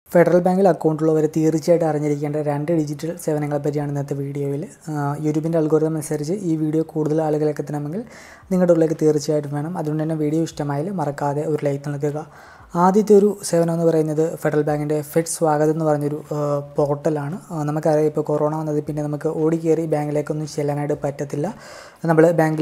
federal ബാങ്കിൽ അക്കൗണ്ടുള്ളവർ തീർച്ചയായിട്ടും അറിഞ്ഞിരിക്കേണ്ട രണ്ട് ഡിജിറ്റൽ സേവനങ്ങളെ പറ്റിയാണ് ഇന്നത്തെ വീഡിയോയിൽ യൂട്യൂബിൻ്റെ അൽഗോരിതം അനുസരിച്ച് ഈ വീഡിയോ കൂടുതൽ ആളുകളിലേക്ക് എത്തണമെങ്കിൽ നിങ്ങളുടെ ഉള്ളിലേക്ക് തീർച്ചയായിട്ടും വേണം അതുകൊണ്ട് തന്നെ വീഡിയോ ഇഷ്ടമായാൽ മറക്കാതെ ഒരു ലൈക്ക് നൽകുക ആദ്യത്തെ ഒരു സേവനം എന്ന് പറയുന്നത് ഫെഡറൽ ബാങ്കിൻ്റെ ഫെഡ് സ്വാഗതം എന്ന് പറഞ്ഞൊരു പോർട്ടലാണ് നമുക്കറിയാം ഇപ്പോൾ കൊറോണ വന്നത് പിന്നെ നമുക്ക് ഓടിക്കയറി ബാങ്കിലേക്കൊന്നും ചെല്ലാനായിട്ട് പറ്റത്തില്ല നമ്മൾ ബാങ്കിൽ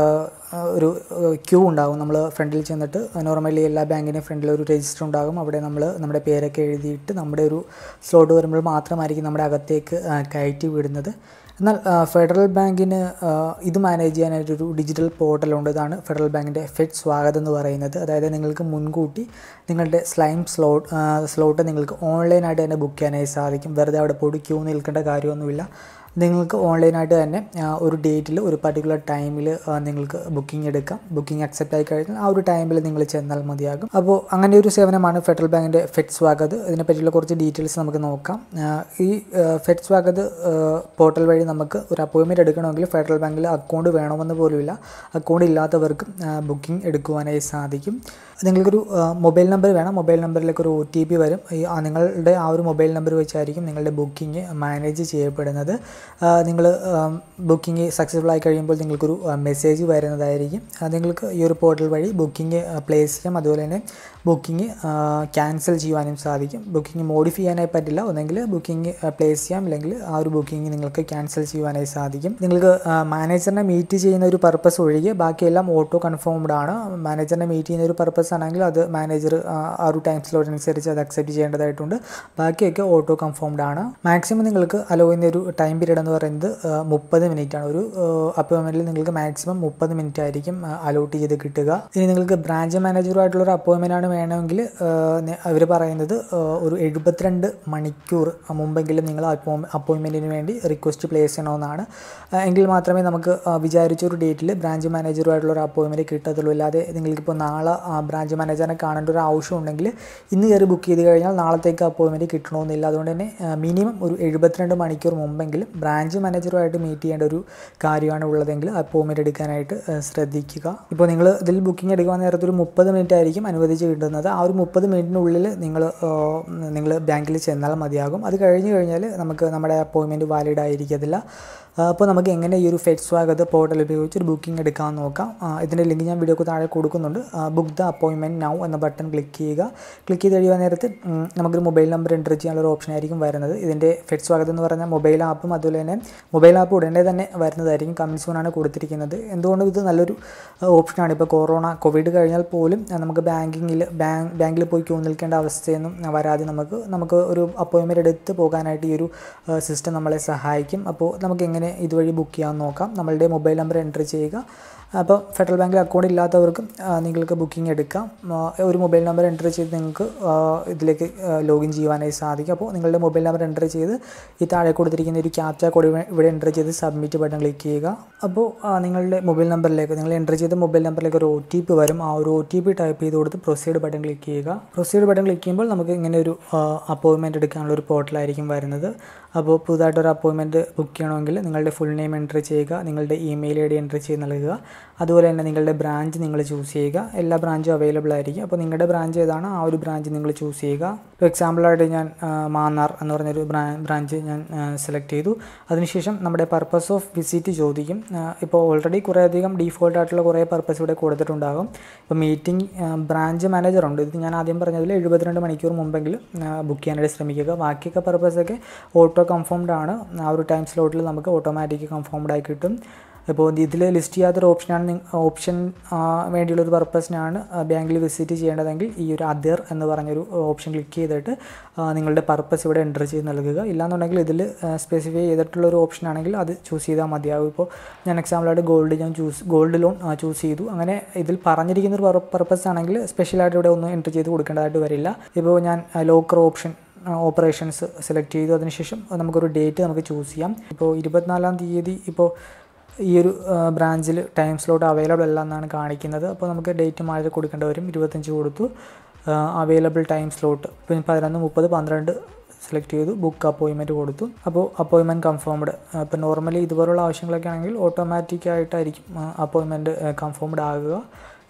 ഒരു ക്യൂ ഉണ്ടാകും നമ്മൾ ഫ്രണ്ടിൽ ചെന്നിട്ട് നോർമലി എല്ലാ ബാങ്കിൻ്റെയും ഫ്രണ്ടിൽ ഒരു രജിസ്റ്റർ ഉണ്ടാകും അവിടെ നമ്മൾ നമ്മുടെ പേരൊക്കെ എഴുതിയിട്ട് നമ്മുടെ ഒരു സ്ലോട്ട് വരുമ്പോൾ മാത്രമായിരിക്കും നമ്മുടെ അകത്തേക്ക് കയറ്റി വിടുന്നത് എന്നാൽ ഫെഡറൽ ബാങ്കിന് ഇത് മാനേജ് ചെയ്യാനായിട്ടൊരു ഡിജിറ്റൽ പോർട്ടലുണ്ട് ഇതാണ് ഫെഡറൽ ബാങ്കിൻ്റെ ഫെഡ് സ്വാഗതം എന്ന് പറയുന്നത് അതായത് നിങ്ങൾക്ക് മുൻകൂട്ടി നിങ്ങളുടെ സ്ലൈം സ്ലോട്ട് സ്ലോട്ട് നിങ്ങൾക്ക് ഓൺലൈനായിട്ട് തന്നെ ബുക്ക് ചെയ്യാനായി സാധിക്കും വെറുതെ അവിടെ പോയി ക്യൂ നിൽക്കേണ്ട കാര്യമൊന്നുമില്ല നിങ്ങൾക്ക് ഓൺലൈനായിട്ട് തന്നെ ഒരു ഡേറ്റിൽ ഒരു പർട്ടിക്കുലർ ടൈമിൽ നിങ്ങൾക്ക് ബുക്കിംഗ് എടുക്കാം ബുക്കിംഗ് അക്സെപ്റ്റ് ആയി കഴിഞ്ഞാൽ ആ ഒരു ടൈമിൽ നിങ്ങൾ ചെന്നാൽ മതിയാകും അപ്പോൾ അങ്ങനെ ഒരു സേവനമാണ് ഫെഡറൽ ബാങ്കിൻ്റെ ഫെഡ് സ്വാഗത് ഇതിനെപ്പറ്റിയുള്ള കുറച്ച് ഡീറ്റെയിൽസ് നമുക്ക് നോക്കാം ഈ ഫെഡ് സ്വാഗത് പോർട്ടൽ വഴി നമുക്ക് ഒരു അപ്പോയിൻമെൻറ്റ് എടുക്കണമെങ്കിൽ ഫെഡറൽ ബാങ്കിൽ അക്കൗണ്ട് വേണമെന്ന് പോലുമില്ല അക്കൗണ്ട് ഇല്ലാത്തവർക്കും ബുക്കിംഗ് എടുക്കുവാനായി സാധിക്കും നിങ്ങൾക്കൊരു മൊബൈൽ നമ്പർ വേണം മൊബൈൽ നമ്പറിലേക്ക് ഒരു ഒ ടി പി വരും ഈ നിങ്ങളുടെ ആ ഒരു മൊബൈൽ നമ്പർ വെച്ചായിരിക്കും നിങ്ങളുടെ ബുക്കിംഗ് മാനേജ് ചെയ്യപ്പെടുന്നത് നിങ്ങൾ ബുക്കിംഗ് സക്സസ്ഫുൾ ആയി കഴിയുമ്പോൾ നിങ്ങൾക്കൊരു മെസ്സേജ് വരുന്നതായിരിക്കും നിങ്ങൾക്ക് ഈ ഒരു പോർട്ടൽ വഴി ബുക്കിംഗ് പ്ലേസ് ചെയ്യാം അതുപോലെ തന്നെ ബുക്കിംഗ് ക്യാൻസൽ ചെയ്യുവാനും സാധിക്കും ബുക്കിംഗ് മോഡിഫൈ ചെയ്യാനായി പറ്റില്ല ഒന്നെങ്കിൽ ബുക്കിംഗ് പ്ലേസ് ചെയ്യാം അല്ലെങ്കിൽ ആ ഒരു ബുക്കിംഗ് നിങ്ങൾക്ക് ക്യാൻസൽ ചെയ്യുവാനായി സാധിക്കും നിങ്ങൾക്ക് മാനേജറിനെ മീറ്റ് ചെയ്യുന്ന ഒരു പർപ്പസ് ഒഴികെ ബാക്കിയെല്ലാം ഓട്ടോ കൺഫേംഡ് ആണ് മാനേജറിനെ മീറ്റ് ചെയ്യുന്ന ഒരു പർപ്പസ് ആണെങ്കിൽ അത് മാനേജർ ആ ഒരു ടൈം സ്ലോട്ട് അനുസരിച്ച് അത് അക്സെപ്റ്റ് ചെയ്യേണ്ടതായിട്ടുണ്ട് ബാക്കിയൊക്കെ ഓട്ടോ കൺഫേംഡ് ആണ് മാക്സിമം നിങ്ങൾക്ക് അലോ ചെയ്യുന്ന ഒരു ടൈം പീരീഡ് എന്ന് പറയുന്നത് മുപ്പത് മിനിറ്റ് ആണ് ഒരു അപ്പോയിൻമെൻറ്റിൽ നിങ്ങൾക്ക് മാക്സിമം മുപ്പത് മിനിറ്റ് ആയിരിക്കും അലോട്ട് ചെയ്ത് കിട്ടുക ഇനി നിങ്ങൾക്ക് ബ്രാഞ്ച് മാനേജറുമായിട്ടുള്ള ഒരു അപ്പോയിൻമെൻ്റ് ആണ് വേണമെങ്കിൽ അവർ പറയുന്നത് ഒരു എഴുപത്തിരണ്ട് മണിക്കൂർ മുമ്പെങ്കിലും നിങ്ങൾ അപ്പോയിൻമെൻറ്റിന് വേണ്ടി റിക്വസ്റ്റ് പ്ലേസ് ചെയ്യണമെന്നാണ് എങ്കിൽ മാത്രമേ നമുക്ക് വിചാരിച്ച ഒരു ഡേറ്റിൽ ബ്രാഞ്ച് മാനേജറുമായിട്ടുള്ള ഒരു അപ്പോയിൻമെൻറ്റ് കിട്ടത്തുള്ളൂ അല്ലാതെ നിങ്ങൾക്കിപ്പോൾ നാളെ ബ്രാഞ്ച് മാനേജറിനെ കാണേണ്ട ഒരു ആവശ്യം ഉണ്ടെങ്കിൽ ഇന്ന് കയറി ബുക്ക് ചെയ്ത് കഴിഞ്ഞാൽ നാളത്തേക്ക് അപ്പോയിൻമെൻറ്റ് കിട്ടണമെന്നില്ല അതുകൊണ്ട് തന്നെ മിനിമം ഒരു എഴുപത്തിരണ്ട് മണിക്കൂർ മുമ്പെങ്കിലും ബ്രാഞ്ച് മാനേജറുമായിട്ട് മീറ്റ് ചെയ്യേണ്ട ഒരു കാര്യമാണ് ഉള്ളതെങ്കിൽ അപ്പോയിൻമെൻറ്റ് എടുക്കാനായിട്ട് ശ്രദ്ധിക്കുക ഇപ്പോൾ നിങ്ങൾ ഇതിൽ ബുക്കിംഗ് എടുക്കാൻ നേരത്തെ ഒരു മുപ്പത് മിനിറ്റ് ആയിരിക്കും അനുവദിച്ച് കിട്ടുന്നത് ആ ഒരു മുപ്പത് മിനിറ്റിനുള്ളിൽ നിങ്ങൾ നിങ്ങൾ ബാങ്കിൽ ചെന്നാൽ മതിയാകും അത് കഴിഞ്ഞ് കഴിഞ്ഞാൽ നമുക്ക് നമ്മുടെ അപ്പോയിൻമെൻറ്റ് വാലിഡ് ആയിരിക്കത്തില്ല അപ്പോൾ നമുക്ക് എങ്ങനെ ഈ ഒരു ഫെഡ് സ്വാഗത് പോർട്ടൽ ഉപയോഗിച്ച് ഒരു ബുക്കിംഗ് എടുക്കാമെന്ന് നോക്കാം ഇതിൻ്റെ ലിങ്ക് ഞാൻ വീഡിയോക്ക് താഴെ കൊടുക്കുന്നുണ്ട് ബുക്ക് ദ അപ്പോയിൻമെൻറ്റ് നൗ എന്ന ബട്ടൺ ക്ലിക്ക് ചെയ്യുക ക്ലിക്ക് ചെയ്ത് കഴിയുന്ന നേരത്ത് നമുക്കൊരു മൊബൈൽ നമ്പർ എൻ്റർ ചെയ്യാനുള്ള ഒരു ഓപ്ഷൻ ആയിരിക്കും വരുന്നത് ഇതിൻ്റെ ഫെഡ് സ്വാഗതം എന്ന് പറഞ്ഞാൽ മൊബൈൽ ആപ്പും അതുപോലെ തന്നെ മൊബൈൽ ആപ്പ് ഉടനെ തന്നെ വരുന്നതായിരിക്കും കമൻസ് സോണാണ് കൊടുത്തിരിക്കുന്നത് എന്തുകൊണ്ടും ഇത് നല്ലൊരു ഓപ്ഷനാണ് ഇപ്പോൾ കൊറോണ കോവിഡ് കഴിഞ്ഞാൽ പോലും നമുക്ക് ബാങ്കിങ്ങിൽ ബാങ്ക് ബാങ്കിൽ പോയി ക്യൂ നിൽക്കേണ്ട അവസ്ഥയൊന്നും വരാതെ നമുക്ക് നമുക്ക് ഒരു അപ്പോയിൻമെൻറ്റ് എടുത്ത് പോകാനായിട്ട് ഈ ഒരു സിസ്റ്റം നമ്മളെ സഹായിക്കും അപ്പോൾ നമുക്ക് എങ്ങനെ ഇതുവഴി ബുക്ക് ചെയ്യാൻ നോക്കാം നമ്മളുടെ മൊബൈൽ നമ്പർ എൻ്റർ ചെയ്യുക അപ്പോൾ ഫെഡറൽ ബാങ്കിൽ അക്കൗണ്ട് ഇല്ലാത്തവർക്കും നിങ്ങൾക്ക് ബുക്കിംഗ് എടുക്കാം ഒരു മൊബൈൽ നമ്പർ എൻ്റർ ചെയ്ത് നിങ്ങൾക്ക് ഇതിലേക്ക് ലോഗിൻ ചെയ്യുവാനായി സാധിക്കും അപ്പോൾ നിങ്ങളുടെ മൊബൈൽ നമ്പർ എൻ്റർ ചെയ്ത് ഈ താഴെ കൊടുത്തിരിക്കുന്ന ഒരു ക്യാപ്ച കോഡ് ഇവിടെ എൻ്റർ ചെയ്ത് സബ്മിറ്റ് ബട്ടൺ ക്ലിക്ക് ചെയ്യുക അപ്പോൾ നിങ്ങളുടെ മൊബൈൽ നമ്പറിലേക്ക് നിങ്ങൾ എൻ്റർ ചെയ്ത മൊബൈൽ നമ്പറിലേക്ക് ഒരു ഒ ടി പി വരും ആ ഒരു ഒ ടി പി ടൈപ്പ് ചെയ്ത് കൊടുത്ത് പ്രൊസീഡ് ബട്ടൺ ക്ലിക്ക് ചെയ്യുക പ്രൊസീഡ് ബട്ടൺ ക്ലിക്ക് ചെയ്യുമ്പോൾ നമുക്ക് ഇങ്ങനെ ഒരു അപ്പോയിൻമെൻറ്റ് എടുക്കാനുള്ള ഒരു പോർട്ടലായിരിക്കും വരുന്നത് അപ്പോൾ പുതുതായിട്ടൊരു അപ്പോയിൻമെൻറ്റ് ബുക്ക് ചെയ്യണമെങ്കിൽ നിങ്ങളുടെ ഫുൾ നെയിം എൻ്റർ ചെയ്യുക നിങ്ങളുടെ ഇമെയിൽ ഐ ഡി എൻ്റർ ചെയ്ത് നൽകുക അതുപോലെ തന്നെ നിങ്ങളുടെ ബ്രാഞ്ച് നിങ്ങൾ ചൂസ് ചെയ്യുക എല്ലാ ബ്രാഞ്ചും അവൈലബിൾ ആയിരിക്കും അപ്പോൾ നിങ്ങളുടെ ബ്രാഞ്ച് ഏതാണ് ആ ഒരു ബ്രാഞ്ച് നിങ്ങൾ ചൂസ് ചെയ്യുക ഇപ്പോൾ എക്സാമ്പിളായിട്ട് ഞാൻ മാന്നാർ എന്ന് പറഞ്ഞൊരു ബ്രാഞ്ച് ഞാൻ സെലക്ട് ചെയ്തു അതിനുശേഷം നമ്മുടെ പർപ്പസ് ഓഫ് വിസിറ്റ് ചോദിക്കും ഇപ്പോൾ ഓൾറെഡി കുറേയധികം ഡീഫോൾട്ട് ആയിട്ടുള്ള കുറേ പർപ്പസ് ഇവിടെ കൊടുത്തിട്ടുണ്ടാകും ഇപ്പോൾ മീറ്റിംഗ് ബ്രാഞ്ച് മാനേജർ ഉണ്ട് ഇത് ഞാൻ ആദ്യം പറഞ്ഞതിൽ എഴുപത്തിരണ്ട് മണിക്കൂർ മുമ്പെങ്കിലും ബുക്ക് ചെയ്യാനായിട്ട് ശ്രമിക്കുക ബാക്കിയൊക്കെ പർപ്പസൊക്കെ ഓട്ടോ കൺഫേംഡ് ആണ് ആ ഒരു ടൈം സ്ലോട്ടിൽ നമുക്ക് ഓട്ടോമാറ്റിക് കൺഫേംഡ് ആയി കിട്ടും ഇപ്പോൾ ഇതിൽ ലിസ്റ്റ് ചെയ്യാത്തൊരു ഓപ്ഷനാണ് ഓപ്ഷൻ വേണ്ടിയുള്ളൊരു പർപ്പസിനാണ് ബാങ്കിൽ വിസിറ്റ് ചെയ്യേണ്ടതെങ്കിൽ ഈ ഒരു അതർ എന്ന് പറഞ്ഞൊരു ഓപ്ഷൻ ക്ലിക്ക് ചെയ്തിട്ട് നിങ്ങളുടെ പർപ്പസ് ഇവിടെ എൻ്റർ ചെയ്ത് നൽകുക ഇല്ലാന്നുണ്ടെങ്കിൽ ഇതിൽ സ്പെസിഫൈ ചെയ്തിട്ടുള്ളൊരു ഓപ്ഷൻ ആണെങ്കിൽ അത് ചൂസ് ചെയ്താൽ മതിയാകും ഇപ്പോൾ ഞാൻ എക്സാമ്പിളായിട്ട് ഗോൾഡ് ഞാൻ ചൂസ് ഗോൾഡ് ലോൺ ചൂസ് ചെയ്തു അങ്ങനെ ഇതിൽ പറഞ്ഞിരിക്കുന്ന ഒരു പർപ്പസ് ആണെങ്കിൽ സ്പെഷ്യലായിട്ട് ഇവിടെ ഒന്നും എൻ്റർ ചെയ്ത് കൊടുക്കേണ്ടതായിട്ട് വരില്ല ഇപ്പോൾ ഞാൻ ലോക്കർ ഓപ്ഷൻ ഓപ്പറേഷൻസ് സെലക്ട് ചെയ്തു അതിനുശേഷം നമുക്കൊരു ഡേറ്റ് നമുക്ക് ചൂസ് ചെയ്യാം ഇപ്പോൾ ഇരുപത്തിനാലാം തീയതി ഇപ്പോൾ ഈ ഒരു ബ്രാഞ്ചിൽ ടൈം സ്ലോട്ട് അവൈലബിൾ അല്ല എന്നാണ് കാണിക്കുന്നത് അപ്പോൾ നമുക്ക് ഡേറ്റ് മാറി കൊടുക്കേണ്ടി വരും ഇരുപത്തഞ്ച് കൊടുത്തു അവൈലബിൾ ടൈം സ്ലോട്ട് ഇപ്പം പതിനൊന്ന് മുപ്പത് പന്ത്രണ്ട് സെലക്ട് ചെയ്തു ബുക്ക് അപ്പോയിൻമെൻറ്റ് കൊടുത്തു അപ്പോൾ അപ്പോയിൻമെൻറ്റ് കൺഫേംഡ് ഇപ്പോൾ നോർമലി ഇതുപോലുള്ള ആവശ്യങ്ങളൊക്കെ ആണെങ്കിൽ ഓട്ടോമാറ്റിക് ആയിട്ടായിരിക്കും അപ്പോയിൻമെൻറ്റ് കൺഫേംഡ് ആകുക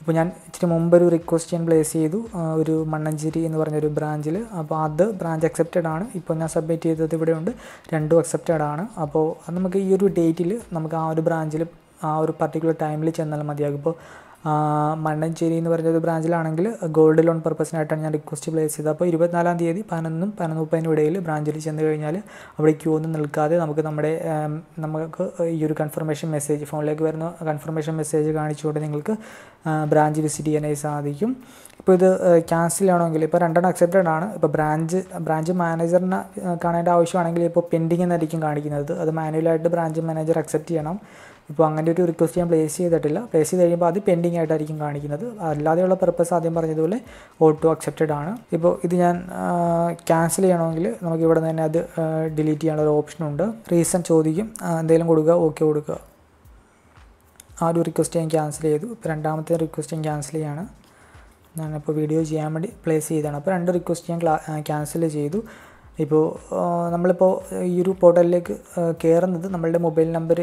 അപ്പോൾ ഞാൻ ഇച്ചിരി മുമ്പ് ഒരു റിക്വസ്റ്റ് ഞാൻ പ്ലേസ് ചെയ്തു ആ, ഒരു മണ്ണഞ്ചേരി എന്ന് പറഞ്ഞൊരു ബ്രാഞ്ചിൽ അപ്പോൾ അത് ബ്രാഞ്ച് അക്സെപ്റ്റഡ് ആണ് ഇപ്പോൾ ഞാൻ സബ്മിറ്റ് ചെയ്തത് ഇവിടെയുണ്ട് രണ്ടും അക്സെപ്റ്റഡ് ആണ് അപ്പോൾ അത് നമുക്ക് ഈ ഒരു ഡേറ്റിൽ നമുക്ക് ആ ഒരു ബ്രാഞ്ചിൽ ആ ഒരു പർട്ടിക്കുലർ ടൈമിൽ ചെന്നാൽ മതിയാകും ഇപ്പോൾ ആ, മണ്ണഞ്ചേരി എന്ന് പറഞ്ഞൊരു ബ്രാഞ്ചിലാണെങ്കിൽ ഗോൾഡ് ലോൺ പർപ്പസിനായിട്ടാണ് ഞാൻ റിക്വസ്റ്റ് പ്ലേസ് ചെയ്തത് അപ്പോൾ ഇരുപത്തിനാലാം തീയതി പതിനൊന്നും പതിനൊന്ന് മുപ്പതിനും ഇടയിൽ ബ്രാഞ്ചിൽ ചെന്ന് കഴിഞ്ഞാൽ അവിടെ ക്യൂ ഒന്നും നിൽക്കാതെ നമുക്ക് നമ്മുടെ ആം, നമുക്ക് ഈ ഒരു കൺഫർമേഷൻ മെസ്സേജ് ഫോണിലേക്ക് വരുന്ന കൺഫർമേഷൻ മെസ്സേജ് കാണിച്ചുകൊണ്ട് നിങ്ങൾക്ക് ബ്രാഞ്ച് വിസിറ്റ് ചെയ്യാനായി സാധിക്കും ഇപ്പോൾ ഇത് ക്യാൻസൽ ചെയ്യണമെങ്കിൽ ഇപ്പോൾ രണ്ടെണ്ണം അക്സെപ്റ്റഡ് ആണ് ഇപ്പോൾ ബ്രാഞ്ച് ബ്രാഞ്ച് മാനേജറിനെ കാണേണ്ട ആവശ്യമാണെങ്കിൽ ഇപ്പോൾ പെൻഡിങ് എന്നായിരിക്കും കാണിക്കുന്നത് അത് മാനുവലായിട്ട് ബ്രാഞ്ച് മാനേജർ അക്സെപ്റ്റ് ചെയ്യണം ഇപ്പോൾ അങ്ങനെ ഒരു റിക്വസ്റ്റ് ഞാൻ പ്ലേസ് ചെയ്തിട്ടില്ല പ്ലേസ് ചെയ്ത് കഴിയുമ്പോൾ അത് പെൻഡിങ് ആയിട്ടായിരിക്കും കാണിക്കുന്നത് അല്ലാതെയുള്ള പർപ്പസ് ആദ്യം പറഞ്ഞതുപോലെ ഓട്ടോ അക്സെപ്റ്റഡ് ആണ് ഇപ്പോൾ ഇത് ഞാൻ ക്യാൻസൽ ചെയ്യണമെങ്കിൽ നമുക്ക് ഇവിടെ നിന്ന് തന്നെ അത് ഡിലീറ്റ് ചെയ്യാനുള്ള ഒരു ഓപ്ഷൻ ഉണ്ട് റീസൺ ചോദിക്കും ആ, എന്തെങ്കിലും കൊടുക്കുക ഓക്കെ കൊടുക്കുക ആ ഒരു റിക്വസ്റ്റ് ഞാൻ ക്യാൻസൽ ചെയ്തു ഇപ്പോൾ രണ്ടാമത്തെ റിക്വസ്റ്റ് ഞാൻ ക്യാൻസൽ ചെയ്യാണ് ഞാനിപ്പോൾ വീഡിയോ ചെയ്യാൻ വേണ്ടി പ്ലേസ് ചെയ്തതാണ് അപ്പോൾ രണ്ട് റിക്വസ്റ്റ് ഞാൻ ക്യാൻസൽ ചെയ്തു ഇപ്പോൾ ആ, നമ്മളിപ്പോൾ ഈ ഒരു പോർട്ടലിലേക്ക് കയറുന്നത് നമ്മളുടെ മൊബൈൽ നമ്പർ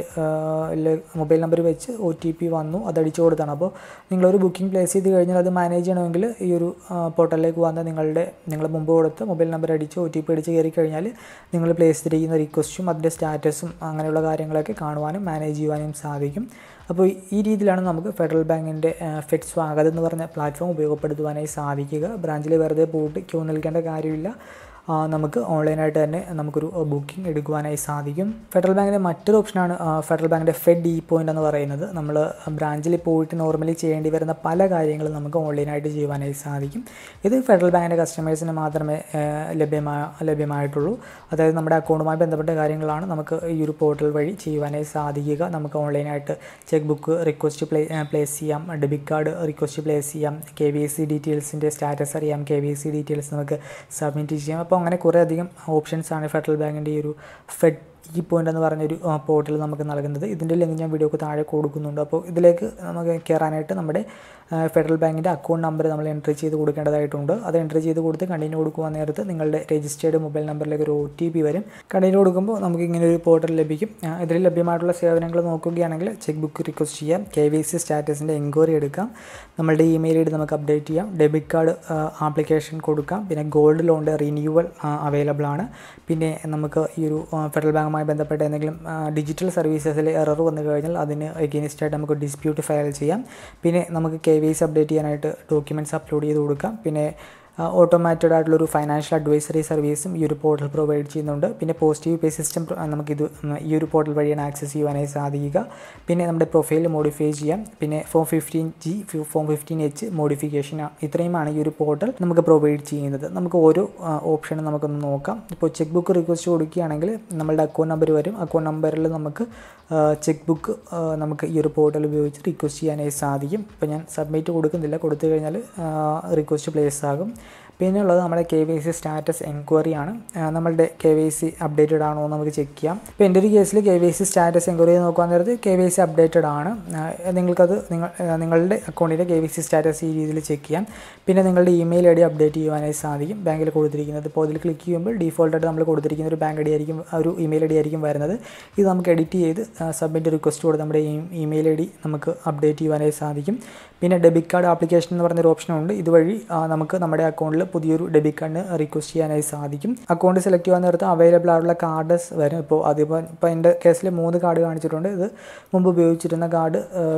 മൊബൈൽ നമ്പർ വെച്ച് ഒ ടി പി വന്നു അത് അടിച്ചു കൊടുത്താണ് അപ്പോൾ നിങ്ങളൊരു ബുക്കിംഗ് പ്ലേസ് ചെയ്ത് കഴിഞ്ഞാൽ അത് മാനേജ് ചെയ്യണമെങ്കിൽ ഈ ഒരു ആ, പോർട്ടലിലേക്ക് വന്ന നിങ്ങളുടെ നിങ്ങൾ മുമ്പ് കൊടുത്ത് മൊബൈൽ നമ്പർ അടിച്ച് ഒ ടി പി അടിച്ച് കയറി കഴിഞ്ഞാൽ നിങ്ങൾ പ്ലേസ് ചെയ്തിരിക്കുന്ന റിക്വസ്റ്റും അതിൻ്റെ സ്റ്റാറ്റസും അങ്ങനെയുള്ള കാര്യങ്ങളൊക്കെ കാണുവാനും മാനേജ് ചെയ്യുവാനും സാധിക്കും അപ്പോൾ ഈ രീതിയിലാണ് നമുക്ക് ഫെഡറൽ ബാങ്കിൻ്റെ ഫെഡ് സ്വാഗതം എന്ന് പറഞ്ഞ പ്ലാറ്റ്ഫോം ഉപയോഗപ്പെടുത്തുവാനായി സാധിക്കുക ബ്രാഞ്ചിൽ വെറുതെ പോയിട്ട് ക്യൂ നിൽക്കേണ്ട കാര്യമില്ല ആ, നമുക്ക് ഓൺലൈനായിട്ട് തന്നെ നമുക്കൊരു ബുക്കിംഗ് എടുക്കുവാനായി സാധിക്കും ഫെഡറൽ ബാങ്കിൻ്റെ മറ്റൊരു ഓപ്ഷനാണ് ആ, ഫെഡറൽ ബാങ്കിൻ്റെ ഫെഡ് ഇ പോയിൻ്റ് എന്ന് പറയുന്നത് നമ്മൾ ബ്രാഞ്ചിൽ പോയിട്ട് നോർമലി ചെയ്യേണ്ടി വരുന്ന പല കാര്യങ്ങളും നമുക്ക് ഓൺലൈനായിട്ട് ചെയ്യുവാനായി സാധിക്കും ഇത് ഫെഡറൽ ബാങ്കിൻ്റെ കസ്റ്റമേഴ്സിന് മാത്രമേ ആ, ലഭ്യമാ ലഭ്യമായിട്ടുള്ളൂ അതായത് നമ്മുടെ അക്കൗണ്ടുമായി ബന്ധപ്പെട്ട കാര്യങ്ങളാണ് നമുക്ക് ഈ ഒരു പോർട്ടൽ വഴി ചെയ്യുവാനായി സാധിക്കുക നമുക്ക് ഓൺലൈനായിട്ട് cheque book request play place ചെയ്യാം ഡെബിറ്റ് കാർഡ് റിക്വസ്റ്റ് പ്ലേസ് ചെയ്യാം കെ വി സി ഡീറ്റെയിൽസിൻ്റെ സ്റ്റാറ്റസ് അറിയാം കെ വി സി ഡീറ്റെയിൽസ് നമുക്ക് സബ്മിറ്റ് ചെയ്യാം അപ്പോൾ അങ്ങനെ കുറേ അധികം ഓപ്ഷൻസ് ആണ് ഫെഡറൽ ബാങ്കിൻ്റെ ഈ ഒരു ഫെഡ് ഈ പോയിന്റ് എന്ന് പറഞ്ഞൊരു പോർട്ടൽ നമുക്ക് നൽകുന്നത് ഇതിൻ്റെ ലിങ്ക് ഞാൻ വീഡിയോക്ക് താഴെ കൊടുക്കുന്നുണ്ട് അപ്പോൾ ഇതിലേക്ക് നമുക്ക് കയറാനായിട്ട് നമ്മുടെ ആ, ഫെഡറൽ ബാങ്കിൻ്റെ അക്കൗണ്ട് നമ്പർ നമ്മൾ എൻട്രി ചെയ്ത് കൊടുക്കേണ്ടതായിട്ടുണ്ട് അത് എൻട്രി ചെയ്ത് കൊടുത്ത് കണ്ടിന്യൂ കൊടുക്കുവാൻ നേരത്ത് നിങ്ങളുടെ രജിസ്റ്റേർഡ് മൊബൈൽ നമ്പറിലേക്ക് ഒരു ഒ ടി പി വരും കണ്ടിന്യൂ കൊടുക്കുമ്പോൾ നമുക്ക് ഇങ്ങനെ ഒരു പോർട്ടൽ ലഭിക്കും ആ, ഇതിൽ ലഭ്യമായിട്ടുള്ള സേവനങ്ങൾ നോക്കുകയാണെങ്കിൽ ചെക്ക് ബുക്ക് റിക്വസ്റ്റ് ചെയ്യാം കെ വി സി സ്റ്റാറ്റസിൻ്റെ എൻക്വയറി എടുക്കാം നമ്മളുടെ ഇമെയിൽ ഐ ഡി നമുക്ക് അപ്ഡേറ്റ് ചെയ്യാം ഡെബിറ്റ് കാർഡ് ആപ്ലിക്കേഷൻ കൊടുക്കാം പിന്നെ ഗോൾഡ് ലോണിൻ്റെ റിന്യൂവൽ അവൈലബിൾ ആണ് പിന്നെ നമുക്ക് ഈ ഒരു ആ, ഫെഡറൽ ബാങ്കുമായി ബന്ധപ്പെട്ട എന്തെങ്കിലും ഡിജിറ്റൽ സർവീസസിൽ എറർ വന്നു കഴിഞ്ഞാൽ അതിന് എഗെയിൻസ്റ്റ് ആയിട്ട് നമുക്ക് ഡിസ്പ്യൂട്ട് ഫയൽ ചെയ്യാം പിന്നെ നമുക്ക് കെ വി എസ് അപ്ഡേറ്റ് ചെയ്യാനായിട്ട് ഡോക്യുമെൻറ്റ്സ് അപ്ലോഡ് ചെയ്ത് കൊടുക്കാം പിന്നെ ഓട്ടോമാറ്റഡ് ആയിട്ടുള്ളൊരു ഫൈനാൻഷ്യൽ അഡ്വൈസറി സർവീസും ഈ ഒരു പോർട്ടൽ പ്രൊവൈഡ് ചെയ്യുന്നുണ്ട് പിന്നെ പോസിറ്റീവ് പേ സിസ്റ്റം നമുക്കിത് ഉം, ഈ ഒരു പോർട്ടൽ വഴിയാണ് ആക്സസ് ചെയ്യുവാനായി സാധിക്കുക പിന്നെ നമ്മുടെ പ്രൊഫൈൽ മോഡിഫൈ ചെയ്യാം പിന്നെ form fifteen G form fifteen H modification ഇത്രയുമാണ് ഈ ഒരു പോർട്ടൽ നമുക്ക് പ്രൊവൈഡ് ചെയ്യുന്നത് നമുക്ക് ഓരോ ഓപ്ഷനും നമുക്കൊന്ന് നോക്കാം ഇപ്പോൾ ചെക്ക് ബുക്ക് റിക്വസ്റ്റ് കൊടുക്കുകയാണെങ്കിൽ നമ്മളുടെ അക്കൗണ്ട് നമ്പർ വരും അക്കൗണ്ട് നമ്പറിൽ നമുക്ക് ചെക്ക് ബുക്ക് നമുക്ക് ഈ ഒരു പോർട്ടൽ ഉപയോഗിച്ച് റിക്വസ്റ്റ് ചെയ്യാനായി സാധിക്കും ഇപ്പോൾ ഞാൻ സബ്മിറ്റ് കൊടുക്കുന്നില്ല കൊടുത്തു കഴിഞ്ഞാൽ റിക്വസ്റ്റ് പ്ലേസ് ആകും പിന്നെ ഉള്ളത് നമ്മുടെ K Y C status enquiry ആണ് ആ, നമ്മളുടെ കെ വൈ സി അപ്ഡേറ്റഡ് ആണോ എന്ന് നമുക്ക് ചെക്ക് ചെയ്യാം ഇപ്പോൾ എൻ്റെ ഒരു കേസിൽ K Y C status enquiry നോക്കാൻ നേരത്ത് കെ വൈ സി അപ്ഡേറ്റഡ് ആണ് ആ, നിങ്ങൾക്കത് നിങ്ങൾ ആ, നിങ്ങളുടെ അക്കൗണ്ടിൻ്റെ കെ വൈ സി സ്റ്റാറ്റസ് ഈ രീതിയിൽ ചെക്ക് ചെയ്യാം പിന്നെ നിങ്ങളുടെ ഇമെയിൽ ഐ ഡി അപ്ഡേറ്റ് ചെയ്യുവാനായി സാധിക്കും ബാങ്കിൽ കൊടുത്തിരിക്കുന്നത് ഇപ്പോൾ അതിൽ ക്ലിക്ക് ചെയ്യുമ്പോൾ ഡീഫോൾട്ടായിട്ട് നമ്മൾ കൊടുത്തിരിക്കുന്ന ഒരു ബാങ്ക് ഐ ഡി ആയിരിക്കും ആ ഒരു ഇമെയിൽ ഐ ഡി ആയിരിക്കും വരുന്നത് ഇത് നമുക്ക് എഡിറ്റ് ചെയ്ത് സബ്മിറ്റ് റിക്വസ്റ്റ് കൊടുത്ത് നമ്മുടെ ഇമെയിൽ ഐ ഡി നമുക്ക് അപ്ഡേറ്റ് ചെയ്യുവാനായി സാധിക്കും പിന്നെ ഡെബിറ്റ് കാർഡ് ആപ്ലിക്കേഷൻ എന്ന് പറഞ്ഞൊരു ഓപ്ഷൻ ഉണ്ട് ഇതുവഴി ആ, നമുക്ക് നമ്മുടെ അക്കൗണ്ടിൽ പുതിയൊരു ഡെബിറ്റ് കാർഡിന് റിക്വസ്റ്റ് ചെയ്യാനായി സാധിക്കും അക്കൗണ്ട് സെലക്ട് ചെയ്യാൻ നേരത്ത് അവൈലബിൾ ആയിട്ടുള്ള കാർഡ്സ് വരും ഇപ്പോൾ അതിപ്പോൾ ഇപ്പോൾ എൻ്റെ കേസിൽ മൂന്ന് കാർഡ് കാണിച്ചിട്ടുണ്ട് ഇത് മുമ്പ് ഉപയോഗിച്ചിരുന്ന കാർഡ്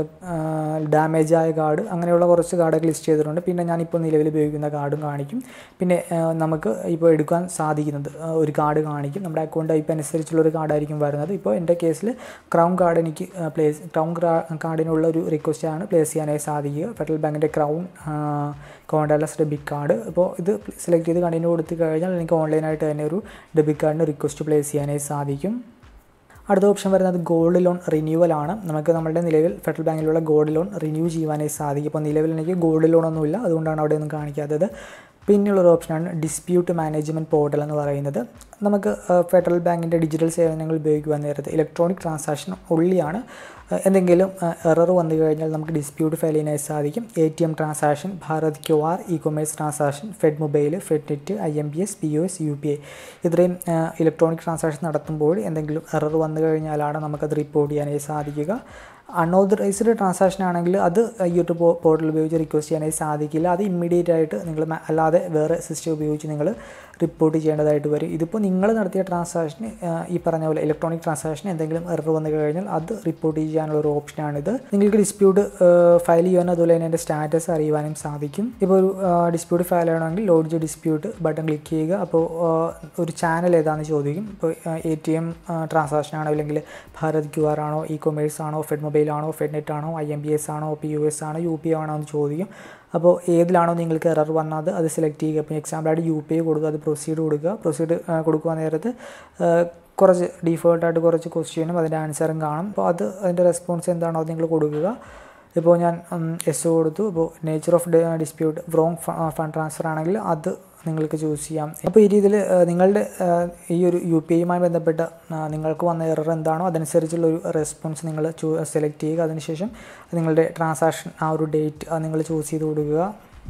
ഡാമേജ് ആയ കാർഡ് അങ്ങനെയുള്ള കുറച്ച് കാർഡൊക്കെ ലിസ്റ്റ് ചെയ്തിട്ടുണ്ട് പിന്നെ ഞാനിപ്പോൾ നിലവിൽ ഉപയോഗിക്കുന്ന കാർഡും കാണിക്കും പിന്നെ ആ, നമുക്ക് ഇപ്പോൾ എടുക്കാൻ സാധിക്കുന്നത് ആ, ഒരു കാർഡ് കാണിക്കും നമ്മുടെ അക്കൗണ്ട് ടൈപ്പ് അനുസരിച്ചുള്ള ഒരു കാർഡായിരിക്കും വരുന്നത് ഇപ്പോൾ എൻ്റെ കേസിൽ ക്രൗൺ കാർഡ് എനിക്ക് പ്ലേസ് ക്രൗൺ കാർഡിനുള്ള ഒരു റിക്വസ്റ്റാണ് പ്ലേസ് ചെയ്യാനായി സാധിക്കുക ഫെഡറൽ ബാങ്കിൻ്റെ ക്രൗൺ കോണ്ടാലസ് ഡെബിറ്റ് കാർഡ് ഇപ്പോൾ ഇത് സെലക്ട് ചെയ്ത് കണ്ടിന്യൂ കൊടുത്തു കഴിഞ്ഞാൽ എനിക്ക് ഓൺലൈനായിട്ട് തന്നെ ഒരു ഡെബിറ്റ് കാർഡിന് റിക്വസ്റ്റ് പ്ലേസ് ചെയ്യാനായി സാധിക്കും അടുത്ത ഓപ്ഷൻ വരുന്നത് ഗോൾഡ് ലോൺ റിന്യൂവൽ ആണ് നമുക്ക് നമ്മുടെ നിലവിൽ ഫെഡറൽ ബാങ്കിലുള്ള ഗോൾഡ് ലോൺ റിന്യൂ ചെയ്യുവാനായി സാധിക്കും ഇപ്പോൾ നിലവിൽ എനിക്ക് ഗോൾഡ് ലോൺ ഒന്നുമില്ല അതുകൊണ്ടാണ് അവിടെ ഒന്നും കാണിക്കാത്തത് പിന്നെയുള്ളൊരു ഓപ്ഷനാണ് ഡിസ്പ്യൂട്ട് മാനേജ്മെൻറ്റ് പോർട്ടൽ എന്ന് പറയുന്നത് നമുക്ക് ആ, ഫെഡറൽ ബാങ്കിൻ്റെ ഡിജിറ്റൽ സേവനങ്ങൾ ഉപയോഗിക്കുവാൻ നേരത്ത് ഇലക്ട്രോണിക് ട്രാൻസാക്ഷൻ ഉള്ളിയാണ് ആ, എന്തെങ്കിലും എറർ വന്നു കഴിഞ്ഞാൽ നമുക്ക് ഡിസ്പ്യൂട്ട് ഫയൽ ചെയ്യാനായി സാധിക്കും A T M transaction Bharat Q R e commerce transaction fed mobile fed net I M B S P O S U P I ഇത്രയും ഇലക്ട്രോണിക് ട്രാൻസാക്ഷൻ നടത്തുമ്പോൾ എന്തെങ്കിലും എറർ വന്നു കഴിഞ്ഞാലാണ് നമുക്കത് റിപ്പോർട്ട് ചെയ്യാനായി സാധിക്കുക അൺഓതറൈസ്ഡ് ട്രാൻസാക്ഷൻ ആണെങ്കിൽ അത് ഈ ഒരു പോർട്ടൽ ഉപയോഗിച്ച് റിക്വസ്റ്റ് ചെയ്യാനായി സാധിക്കില്ല അത് ഇമ്മീഡിയറ്റ് ആയിട്ട് നിങ്ങൾ അല്ലാതെ വേറെ സിസ്റ്റം ഉപയോഗിച്ച് നിങ്ങൾ റിപ്പോർട്ട് ചെയ്യേണ്ടതായിട്ട് വരും ഇതിപ്പോൾ നിങ്ങൾ നടത്തിയ ട്രാൻസാക്ഷന് ഈ പറഞ്ഞ പോലെ ഇലക്ട്രോണിക് ട്രാൻസാക്ഷൻ എന്തെങ്കിലും എറർ വന്നു കഴിഞ്ഞാൽ അത് റിപ്പോർട്ട് ചെയ്യാനുള്ള ഒരു ഓപ്ഷനാണിത് നിങ്ങൾക്ക് ഡിസ്പ്യൂട്ട് ഫയൽ ചെയ്യാനും അതുപോലെ തന്നെ അതിൻ്റെ സ്റ്റാറ്റസ് അറിയുവാനും സാധിക്കും ഇപ്പോൾ ഒരു ഡിസ്പ്യൂട്ട് ഫയൽ ചെയ്യണമെങ്കിൽ ലോഡ്ജ് ഡിസ്പ്യൂട്ട് ബട്ടൺ ക്ലിക്ക് ചെയ്യുക അപ്പോൾ ഒരു ചാനൽ ഏതാണെന്ന് ചോദിക്കും ഇപ്പോൾ എ ടി എം ട്രാൻസാക്ഷൻ ആണോ അല്ലെങ്കിൽ ഭാരത് ക്യു ആർ ആണോ ഇ കൊമേഴ്സ് ആണോ ഫെഡ് മൊബൈൽ ആണോ ഫെഡ് നെറ്റ് ആണോ ഐ എം ബി എസ് ആണോ പി യു എസ് ആണോ യു പി ആണോ എന്ന് ചോദിക്കും അപ്പോൾ ഏതിലാണോ നിങ്ങൾക്ക് എറർ വന്നത് അത് സെലക്ട് ചെയ്യുക അപ്പോൾ എക്സാമ്പിളായിട്ട് യു പി ഐ കൊടുക്കുക അത് പ്രൊസീഡ് കൊടുക്കുക പ്രൊസീഡ് കൊടുക്കുക നേരത്ത് കുറച്ച് ഡീഫോൾട്ടായിട്ട് കുറച്ച് ക്വസ്റ്റ്യനും അതിൻ്റെ ആൻസറും കാണും അപ്പോൾ അത് അതിൻ്റെ റെസ്പോൺസ് എന്താണോ അത് നിങ്ങൾ കൊടുക്കുക ഇപ്പോൾ ഞാൻ എസ് കൊടുത്തു ഇപ്പോൾ nature of dispute wrong fund transfer ആണെങ്കിൽ അത് നിങ്ങൾക്ക് ചൂസ് ചെയ്യാം അപ്പോൾ ഈ രീതിയിൽ നിങ്ങളുടെ ഈ ഒരു യു പി ഐയുമായി ബന്ധപ്പെട്ട നിങ്ങൾക്ക് വന്ന എറർ എന്താണോ അതനുസരിച്ചുള്ള ഒരു റെസ്പോൺസ് നിങ്ങൾ ചൂ സെലക്ട് ചെയ്യുക അതിനുശേഷം നിങ്ങളുടെ ട്രാൻസാക്ഷൻ ആ ഒരു ഡേറ്റ് അത് നിങ്ങൾ ചൂസ് ചെയ്ത് കൊടുക്കുക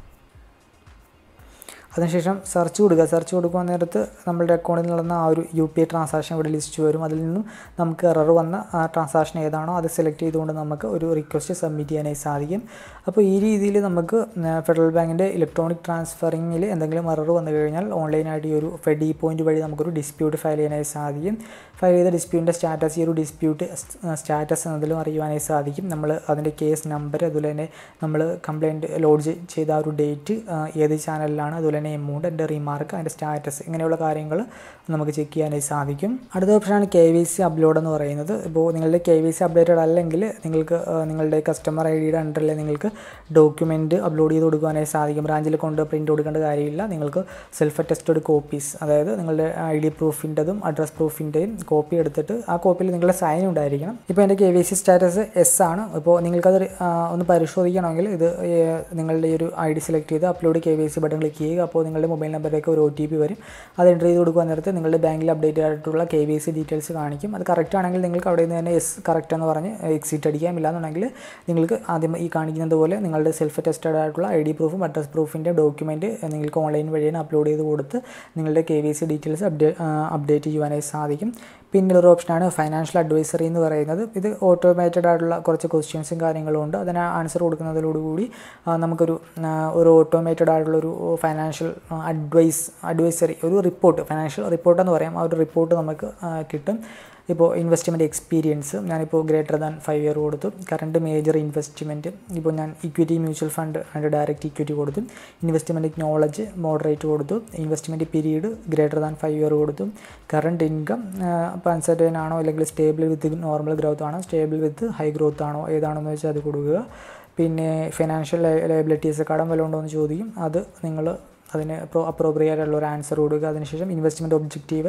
അതിനുശേഷം സെർച്ച് കൊടുക്കുക സെർച്ച് കൊടുക്കുന്ന നേരത്ത് നമ്മളുടെ അക്കൗണ്ടിൽ നടന്ന ആ ഒരു യു പി ഐ ട്രാൻസാക്ഷൻ ഇവിടെ ലിസ്റ്റ് വരും അതിൽ നിന്നും നമുക്ക് എറർ വന്ന ആ ട്രാൻസാക്ഷൻ ഏതാണോ അത് സെലക്ട് ചെയ്തുകൊണ്ട് നമുക്ക് ഒരു റിക്വസ്റ്റ് സബ്മിറ്റ് ചെയ്യാനായി സാധിക്കും അപ്പോൾ ഈ രീതിയിൽ നമുക്ക് ഫെഡറൽ ബാങ്കിൻ്റെ ഇലക്ട്രോണിക് ട്രാൻസ്ഫറിങ്ങിൽ എന്തെങ്കിലും എറർ വന്നു കഴിഞ്ഞാൽ ഓൺലൈനായിട്ട് ഈ ഒരു ഫെഡി പോയിന്റ് വഴി നമുക്കൊരു ഡിസ്പ്യൂട്ട് ഫയൽ ചെയ്യാനായി സാധിക്കും ഫയൽ ചെയ്ത ഡിസ്പ്യൂട്ടിൻ്റെ സ്റ്റാറ്റസ് ഈ ഒരു ഡിസ്പ്യൂട്ട് സ്റ്റാറ്റസ് എന്നതിലും അറിയുവാനായി സാധിക്കും നമ്മൾ അതിൻ്റെ കേസ് നമ്പർ അതുപോലെ തന്നെ നമ്മൾ കംപ്ലയിൻറ്റ് ലോഡ്ജ് ചെയ്ത ആ ഒരു ഡേറ്റ് ഏത് ചാനലിലാണ് അതുപോലെ തന്നെ എമൗണ്ട് അതിൻ്റെ റിമാർക്ക് അതിൻ്റെ സ്റ്റാറ്റസ് ഇങ്ങനെയുള്ള കാര്യങ്ങൾ നമുക്ക് ചെക്ക് ചെയ്യാനായി സാധിക്കും അടുത്ത ഓപ്ഷനാണ് കെ വി സി അപ്ലോഡ് എന്ന് പറയുന്നത് ഇപ്പോൾ നിങ്ങളുടെ കെ വി സി അപ്ഡേറ്റഡ് അല്ലെങ്കിൽ നിങ്ങൾക്ക് നിങ്ങളുടെ കസ്റ്റമർ ഐ ഡിയുടെ അണ്ടറിൽ നിങ്ങൾക്ക് ഡോക്യുമെൻറ്റ് അപ്ലോഡ് ചെയ്ത് കൊടുക്കുവാനായി സാധിക്കും ബ്രാഞ്ചിൽ കൊണ്ട് പ്രിൻ്റ് കൊടുക്കേണ്ട കാര്യമില്ല നിങ്ങൾക്ക് സെൽഫ് അറ്റസ്റ്റഡ് കോപ്പീസ് അതായത് നിങ്ങളുടെ ഐ ഡി പ്രൂഫിൻ്റെതും അഡ്രസ് പ്രൂഫിൻ്റെയും കോപ്പി എടുത്തിട്ട് ആ കോപ്പിയിൽ നിങ്ങളുടെ സൈൻ ഉണ്ടായിരിക്കണം ഇപ്പോൾ എൻ്റെ K V C status S ആണ് ഇപ്പോൾ നിങ്ങൾക്കത് ഒന്ന് പരിശോധിക്കണമെങ്കിൽ ഇത് നിങ്ങളുടെ ഈ ഒരു ഐ ഡി സെലക്ട് ചെയ്ത് upload K V C button click ചെയ്യുക അപ്പോൾ നിങ്ങളുടെ മൊബൈൽ നമ്പറിലേക്ക് ഒരു ഒ ടി പി വരും അത് എൻ്റർ ചെയ്ത് കൊടുക്കുക നേരത്ത് നിങ്ങളുടെ ബാങ്കിൽ അപ്ഡേറ്റ് ആയിട്ടുള്ള കെ വി സി ഡീറ്റെയിൽസ് കാണിക്കും അത് കറക്റ്റ് ആണെങ്കിൽ നിങ്ങൾക്ക് അവിടെ നിന്ന് തന്നെ എസ് കറക്റ്റ് എന്ന് പറഞ്ഞ് എക്സിറ്റ് അടിക്കാം ഇല്ലാന്നുണ്ടെങ്കിൽ നിങ്ങൾക്ക് ആദ്യം ഈ കാണിക്കുന്നത് പോലെ നിങ്ങളുടെ സെൽഫ് ടെസ്റ്റഡ് ആയിട്ടുള്ള ഐ ഡി പ്രൂഫും അഡ്രസ് പ്രൂഫിൻ്റെ ഡോക്യുമെൻറ്റ് നിങ്ങൾക്ക് ഓൺലൈൻ വഴിയാണ് അപ്ലോഡ് ചെയ്ത് കൊടുത്ത് നിങ്ങളുടെ K V C details update update ചെയ്യുവാനായി സാധിക്കും പിന്നൊരു ഓപ്ഷനാണ് ഫൈനാൻഷ്യൽ അഡ്വൈസറി എന്ന് പറയുന്നത് ഇത് ഓട്ടോമേറ്റഡ് ആയിട്ടുള്ള കുറച്ച് ക്വസ്റ്റ്യൻസും കാര്യങ്ങളും ഉണ്ട് അതിന് ആൻസർ കൊടുക്കുന്നതിലോടുകൂടി നമുക്കൊരു ഒരു ഓട്ടോമേറ്റഡ് ആയിട്ടുള്ള ഒരു ഫൈനാൻഷ്യൽ അഡ്വൈസ് അഡ്വൈസറി ഒരു റിപ്പോർട്ട് ഫൈനാൻഷ്യൽ റിപ്പോർട്ട് എന്ന് പറയാം ആ ഒരു റിപ്പോർട്ട് നമുക്ക് കിട്ടും ഇപ്പോൾ ഇൻവെസ്റ്റ്മെൻറ്റ് എക്സ്പീരിയൻസ് ഞാനിപ്പോൾ ഗ്രേറ്റർ ദാൻ ഫൈവ് ഇയർ കൊടുത്തു കറണ്ട് മേജർ ഇൻവെസ്റ്റ്മെൻറ്റ് ഇപ്പോൾ ഞാൻ equity mutual fund and direct equity കൊടുത്തു ഇൻവെസ്റ്റ്മെൻറ്റ് നോളജ് മോഡറേറ്റ് കൊടുത്തു investment period greater than five year കൊടുത്തു കറണ്ട് ഇൻകം അപ്പോൾ അൺസർട്ടൈൻ ആണോ അല്ലെങ്കിൽ സ്റ്റേബിൾ വിത്ത് നോർമൽ ഗ്രോത്ത് ആണോ സ്റ്റേബിൾ വിത്ത് ഹൈ ഗ്രോത്ത് ആണോ ഏതാണെന്ന് വെച്ചാൽ അത് കൊടുക്കുക പിന്നെ ഫിനാൻഷ്യൽ ലയബിലിറ്റീസ് കടം വല്ലതും ഉണ്ടോ എന്ന് ചോദിക്കും അത് നിങ്ങൾ അതിന് അപ്രോപ്രിയേറ്റ് ആയിട്ടുള്ള ഒരു ആൻസർ കൊടുക്കുക അതിനുശേഷം ഇൻവെസ്റ്റ്മെൻറ്റ് ഒബ്ജക്റ്റീവ്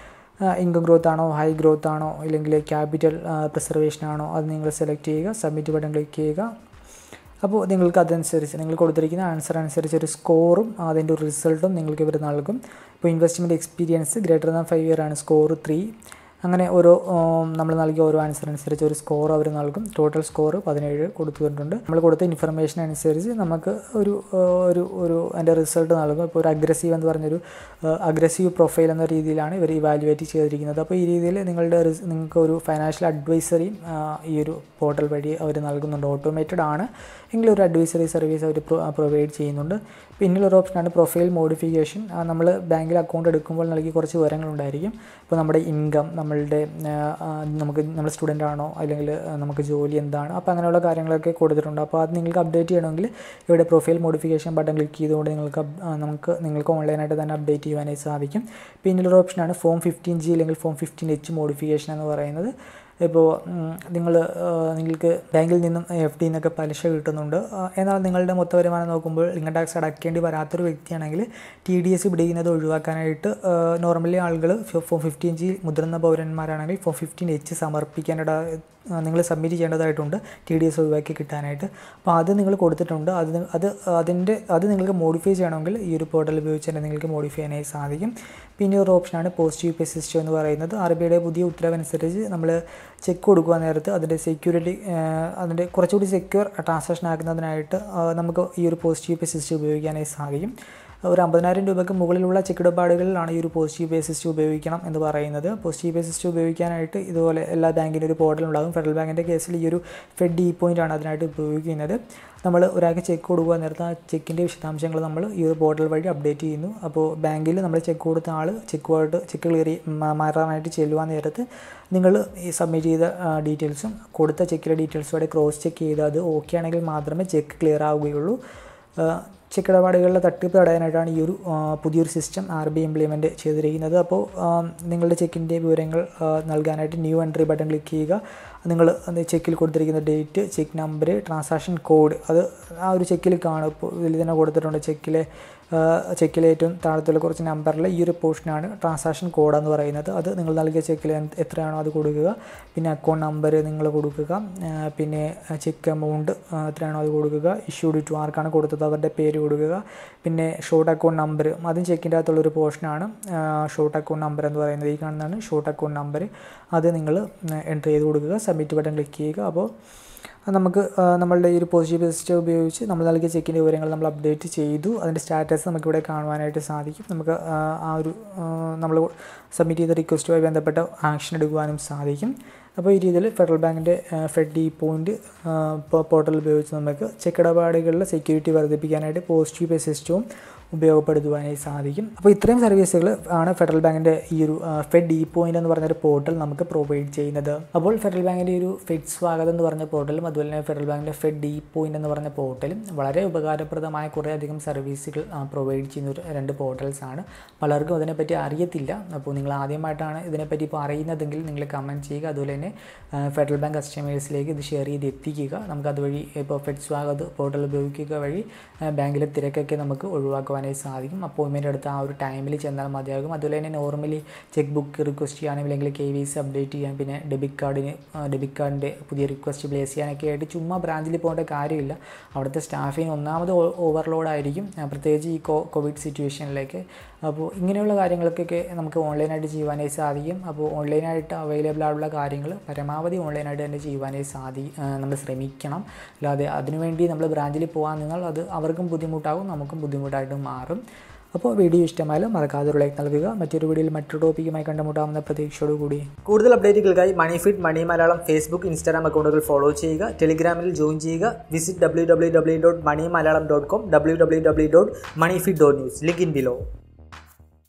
ഇൻകം ഗ്രോത്ത് ആണോ ഹൈ ഗ്രോത്ത് ആണോ ഇല്ലെങ്കിൽ ക്യാപിറ്റൽ പ്രിസർവേഷൻ ആണോ അത് നിങ്ങൾ സെലക്ട് ചെയ്യുക സബ്മിറ്റ് ബട്ടൺ ക്ലിക്ക് ചെയ്യുക അപ്പോൾ നിങ്ങൾക്ക് അതനുസരിച്ച് നിങ്ങൾ കൊടുത്തിരിക്കുന്ന ആൻസർ അനുസരിച്ച് ഒരു സ്കോറും അതിൻ്റെ ഒരു റിസൾട്ടും നിങ്ങൾക്ക് ഇവർ നൽകും ഇപ്പോൾ investment experience greater than five year ആണ് സ്കോർ ത്രീ അങ്ങനെ ഓരോ നമ്മൾ നൽകിയ ഓരോ ആൻസർ അനുസരിച്ച് ഒരു സ്കോർ അവർ നൽകും ടോട്ടൽ സ്കോർ പതിനേഴ് കൊടുത്തിട്ടുണ്ട് നമ്മൾ കൊടുത്ത ഇൻഫർമേഷൻ അനുസരിച്ച് നമുക്ക് ഒരു ഒരു ഒരു അതിൻ്റെ റിസൾട്ട് നൽകും ഇപ്പോൾ ഒരു അഗ്രസീവ് എന്ന് പറഞ്ഞൊരു അഗ്രസീവ് പ്രൊഫൈൽ എന്ന രീതിയിലാണ് ഇവർ ഇവാലുവേറ്റ് ചെയ്തിരിക്കുന്നത് അപ്പോൾ ഈ രീതിയിൽ നിങ്ങളുടെ നിങ്ങൾക്ക് ഒരു ഫൈനാൻഷ്യൽ അഡ്വൈസറിയും ഈ ഒരു പോർട്ടൽ വഴി അവർ നൽകുന്നുണ്ട് ഓട്ടോമേറ്റഡ് ആണ് എങ്കിലും ഒരു അഡ്വൈസറി സർവീസ് അവർ പ്രൊവൈഡ് ചെയ്യുന്നുണ്ട് പിന്നിലൊരു ഓപ്ഷനാണ് പ്രൊഫൈൽ മോഡിഫിക്കേഷൻ നമ്മൾ ബാങ്കിൽ അക്കൗണ്ട് എടുക്കുമ്പോൾ നൽകിയ കുറച്ച് വിവരങ്ങളുണ്ടായിരിക്കും ഇപ്പോൾ നമ്മുടെ ഇൻകം നമ്മളുടെ നമുക്ക് നമ്മൾ സ്റ്റുഡൻ്റ് ആണോ അല്ലെങ്കിൽ നമുക്ക് ജോലി എന്താണ് അപ്പോൾ അങ്ങനെയുള്ള കാര്യങ്ങളൊക്കെ കൊടുത്തിട്ടുണ്ട് അപ്പോൾ അത് നിങ്ങൾക്ക് അപ്ഡേറ്റ് ചെയ്യണമെങ്കിൽ ഇവിടെ പ്രൊഫൈൽ മോഡിഫിക്കേഷൻ ബട്ടൺ ക്ലിക്ക് ചെയ്തുകൊണ്ട് നിങ്ങൾക്ക് നമുക്ക് നിങ്ങൾക്ക് ഓൺലൈനായിട്ട് തന്നെ അപ്ഡേറ്റ് ചെയ്യുവാനായി സാധിക്കും പിന്നിലൊരു ഓപ്ഷനാണ് ഫോം ഫിഫ്റ്റീൻ ജി അല്ലെങ്കിൽ ഫോം ഫിഫ്റ്റീൻ എച്ച് മോഡിഫിക്കേഷൻ എന്ന് പറയുന്നത് ഇപ്പോൾ നിങ്ങൾ നിങ്ങൾക്ക് ബാങ്കിൽ നിന്നും എഫ് ഡി നിന്നൊക്കെ പലിശ കിട്ടുന്നുണ്ട് എന്നാൽ നിങ്ങളുടെ മൊത്ത വരുമാനം നോക്കുമ്പോൾ ഇൻകം ടാക്സ് അടയ്ക്കേണ്ടി വരാത്തൊരു വ്യക്തിയാണെങ്കിൽ ടി ഡി എസ് പിടിക്കുന്നത് ഒഴിവാക്കാനായിട്ട് നോർമലി ആളുകൾ ഫോം ഫിഫ്റ്റീൻ ജി മുതിർന്ന പൗരന്മാരാണെങ്കിൽ ഫോം ഫിഫ്റ്റീൻ എച്ച് സമർപ്പിക്കേണ്ട നിങ്ങൾ സബ്മിറ്റ് ചെയ്യേണ്ടതായിട്ടുണ്ട് ടി ഡി എസ് ഒഴിവാക്കി കിട്ടാനായിട്ട് അപ്പോൾ അത് നിങ്ങൾ കൊടുത്തിട്ടുണ്ട് അത് അത് അതിൻ്റെ അത് നിങ്ങൾക്ക് മോഡിഫൈ ചെയ്യണമെങ്കിൽ ഈ ഒരു പോർട്ടൽ ഉപയോഗിച്ച് തന്നെ നിങ്ങൾക്ക് മോഡിഫൈ ചെയ്യാനായി സാധിക്കും പിന്നെ ഒരു ഓപ്ഷനാണ് പോസിറ്റീവ് പേ സിസ്റ്റം എന്ന് പറയുന്നത് ആർ ബി ഐയുടെ പുതിയ ഉത്തരവനുസരിച്ച് നമ്മൾ ചെക്ക് കൊടുക്കുക നേരത്ത് അതിൻ്റെ സെക്യൂരിറ്റി അതിൻ്റെ കുറച്ചുകൂടി സെക്യൂർ ട്രാൻസാക്ഷൻ ആക്കുന്നതിനായിട്ട് നമുക്ക് ഈ ഒരു പോസിറ്റീവ് പേ സിസ്റ്റം ഉപയോഗിക്കാനായി സാധിക്കും ഒരു അമ്പതിനായിരം രൂപയ്ക്ക് മുകളിലുള്ള ചെക്ക് ഇടപാടുകളിലാണ് ഈ ഒരു പോസിറ്റീവ് പേ സിസ്റ്റം ഉപയോഗിക്കണം എന്ന് പറയുന്നത് പോസിറ്റീവ് പേ സിസ്റ്റം ഉപയോഗിക്കാനായിട്ട് ഇതുപോലെ എല്ലാ ബാങ്കിൻ്റെ ഒരു പോർട്ടൽ ഉണ്ടാകും ഫെഡറൽ ബാങ്കിൻ്റെ കേസിൽ ഈ ഒരു ഫെഡ് ഇ പോയിൻ്റ് ആണ് അതിനായിട്ട് ഉപയോഗിക്കുന്നത് നമ്മൾ ഒരാൾക്ക് ചെക്ക് കൊടുക്കുക നേരത്തെ ആ ചെക്കിൻ്റെ വിശദാംശങ്ങൾ നമ്മൾ ഈ ഒരു പോർട്ടൽ വഴി അപ്ഡേറ്റ് ചെയ്യുന്നു അപ്പോൾ ബാങ്കിൽ നമ്മൾ ചെക്ക് കൊടുത്ത ആൾ ചെക്കുമായിട്ട് ചെക്ക് ക്ലിയർ മാറാനായിട്ട് ചെല്ലുവാൻ നേരത്ത് നിങ്ങൾ ഈ സബ്മിറ്റ് ചെയ്ത ഡീറ്റെയിൽസും കൊടുത്ത ചെക്കിലെ ഡീറ്റെയിൽസോടെ ക്രോസ് ചെക്ക് ചെയ്ത് അത് ഓക്കെ ആണെങ്കിൽ മാത്രമേ ചെക്ക് ക്ലിയർ ആവുകയുള്ളൂ ചെക്ക് ഇടപാടുകളിലെ തട്ടിപ്പ് തടയാനായിട്ടാണ് ഈ ഒരു പുതിയൊരു സിസ്റ്റം ആർ ബി ഇംപ്ലിമെൻറ്റ് ചെയ്തിരിക്കുന്നത് അപ്പോൾ നിങ്ങളുടെ ചെക്കിൻ്റെ വിവരങ്ങൾ നൽകാനായിട്ട് ന്യൂ എൻട്രി ബട്ടൺ ക്ലിക്ക് ചെയ്യുക നിങ്ങൾ ചെക്കിൽ കൊടുത്തിരിക്കുന്ന date cheque number transaction code അത് ആ ഒരു ചെക്കിൽ കാണും ഇപ്പോൾ ഇതിൽ തന്നെ കൊടുത്തിട്ടുണ്ട് ചെക്കിലെ ചെക്കിലെ ഏറ്റവും താഴത്തുള്ള കുറച്ച് നമ്പറിൽ ഈ ഒരു പോർഷനാണ് ട്രാൻസാക്ഷൻ കോഡ് എന്ന് പറയുന്നത് അത് നിങ്ങൾ നൽകിയ ചെക്കിൽ എത്രയാണോ അത് കൊടുക്കുക പിന്നെ അക്കൗണ്ട് നമ്പർ നിങ്ങൾ കൊടുക്കുക പിന്നെ ചെക്ക് എമൗണ്ട് എത്രയാണോ അത് കൊടുക്കുക ഇഷ്യൂഡ് ടു ആർക്കാണ് കൊടുത്തത് അവരുടെ പേര് കൊടുക്കുക പിന്നെ ഷോർട്ട് അക്കൗണ്ട് നമ്പർ അതും ചെക്കിൻ്റെ അകത്തുള്ളൊരു പോർഷനാണ് ഷോർട്ട് അക്കൗണ്ട് നമ്പർ എന്ന് പറയുന്നത് ഈ കാണുന്നതാണ് ഷോർട്ട് അക്കൗണ്ട് നമ്പർ അത് നിങ്ങൾ എൻ്റർ ചെയ്ത് കൊടുക്കുക സബ്മിറ്റ് ബട്ടൺ ക്ലിക്ക് ചെയ്യുക അപ്പോൾ നമുക്ക് നമ്മളുടെ ഈ ഒരു പോസിറ്റീവ് സിസ്റ്റം ഉപയോഗിച്ച് നമ്മൾ നൽകിയ ചെക്കിൻ്റെ വിവരങ്ങൾ നമ്മൾ അപ്ഡേറ്റ് ചെയ്തു അതിൻ്റെ സ്റ്റാറ്റസ് നമുക്കിവിടെ കാണുവാനായിട്ട് സാധിക്കും നമുക്ക് ആ ഒരു നമ്മൾ സബ്മിറ്റ് ചെയ്ത റിക്വസ്റ്റുമായി ബന്ധപ്പെട്ട ആക്ഷൻ എടുക്കുവാനും സാധിക്കും അപ്പോൾ ഈ രീതിയിൽ ഫെഡറൽ ബാങ്കിൻ്റെ ഫെഡ് ഡി പോയിൻ്റ് പോർട്ടൽ ഉപയോഗിച്ച് നമുക്ക് ചെക്ക് ഇടപാടുകളിലെ സെക്യൂരിറ്റി വർദ്ധിപ്പിക്കാനായിട്ട് പോസിറ്റീവ് പേ സിസ്റ്റവും ഉപയോഗപ്പെടുത്തുവാനായി സാധിക്കും അപ്പോൾ ഇത്രയും സർവീസുകൾ ആണ് ഫെഡറൽ ബാങ്കിൻ്റെ ഈ ഒരു ഫെഡ് ഡി പോയിന്റ് എന്ന് പറഞ്ഞൊരു പോർട്ടൽ നമുക്ക് പ്രൊവൈഡ് ചെയ്യുന്നത് അപ്പോൾ ഫെഡറൽ ബാങ്കിൻ്റെ ഒരു ഫെഡ് സ്വാഗതം എന്ന് പറഞ്ഞ പോർട്ടലും അതുപോലെ തന്നെ ഫെഡറൽ ബാങ്കിൻ്റെ ഫെഡ് ഡി പോയിന്റ് എന്ന് പറഞ്ഞ പോർട്ടലും വളരെ ഉപകാരപ്രദമായ കുറേ അധികം സർവീസുകൾ പ്രൊവൈഡ് ചെയ്യുന്ന ഒരു രണ്ട് പോർട്ടൽസ് ആണ് പലർക്കും അതിനെപ്പറ്റി അറിയത്തില്ല അപ്പോൾ നിങ്ങൾ ആദ്യമായിട്ടാണ് ഇതിനെപ്പറ്റി ഇപ്പോൾ അറിയുന്നതെങ്കിൽ നിങ്ങൾ കമൻറ്റ് ചെയ്യുക അതുപോലെ തന്നെ ഫെഡറൽ ബാങ്ക് കസ്റ്റമേഴ്സിലേക്ക് ഇത് ഷെയർ ചെയ്ത് എത്തിക്കുക നമുക്ക് അതുവഴി ഇപ്പോൾ ഫെഡ് സ്വാഗത് പോർട്ടൽ ഉപയോഗിക്കുക വഴി ബാങ്കിലെ തിരക്കൊക്കെ നമുക്ക് ഒഴിവാക്കുവാനായി സാധിക്കും അപ്പോയിൻമെൻ്റ് എടുത്ത് ആ ഒരു ടൈമിൽ ചെന്നാൽ മതിയാകും അതുപോലെ തന്നെ നോർമലി ചെക്ക് ബുക്ക് റിക്വസ്റ്റ് ചെയ്യാനും അല്ലെങ്കിൽ കെ വി സി അപ്ഡേറ്റ് ചെയ്യാൻ പിന്നെ ഡെബിറ്റ് കാർഡിന് ഡെബിറ്റ് കാർഡിൻ്റെ പുതിയ റിക്വസ്റ്റ് പ്ലേസ് ചെയ്യാനൊക്കെ ആയിട്ട് ചുമ്മാ ബ്രാഞ്ചിൽ പോകേണ്ട കാര്യമില്ല അവിടുത്തെ സ്റ്റാഫിങ് ഒന്നാമത് ഓവർലോഡ് ആയിരിക്കും പ്രത്യേകിച്ച് ഈ കോവിഡ് സിറ്റുവേഷനിലേക്ക് അപ്പോൾ ഇങ്ങനെയുള്ള കാര്യങ്ങൾക്കൊക്കെ നമുക്ക് ഓൺലൈനായിട്ട് ചെയ്യുവാനായി സാധിക്കും അപ്പോൾ ഓൺലൈനായിട്ട് അവൈലബിൾ ആയിട്ടുള്ള കാര്യങ്ങൾ പരമാവധി ഓൺലൈനായിട്ട് തന്നെ ചെയ്യുവാനായി സാധി നമ്മൾ ശ്രമിക്കണം അല്ലാതെ അതിനുവേണ്ടി നമ്മൾ ബ്രാഞ്ചിൽ പോകാൻ നിങ്ങൾ അത് അവർക്കും ബുദ്ധിമുട്ടാകും നമുക്കും ബുദ്ധിമുട്ടായിട്ട് മാറും അപ്പോൾ വീഡിയോ ഇഷ്ടമായാലും മറക്കാതെ ഒരു ലൈക്ക് നൽകുക മറ്റൊരു വീഡിയോയിൽ മറ്റൊരു ടോപ്പിക്കുമായി കണ്ടുമുട്ടാവുന്ന പ്രതീക്ഷയോടുകൂടി കൂടുതൽ അപ്ഡേറ്റുകൾക്കായി money fit money Malayalam Facebook Instagram അക്കൗണ്ടുകൾ ഫോളോ ചെയ്യുക ടെലിഗ്രാമിൽ ജോയിൻ ചെയ്യുക visit W W W dot money Malayalam dot com W W W dot money fit dot news link in below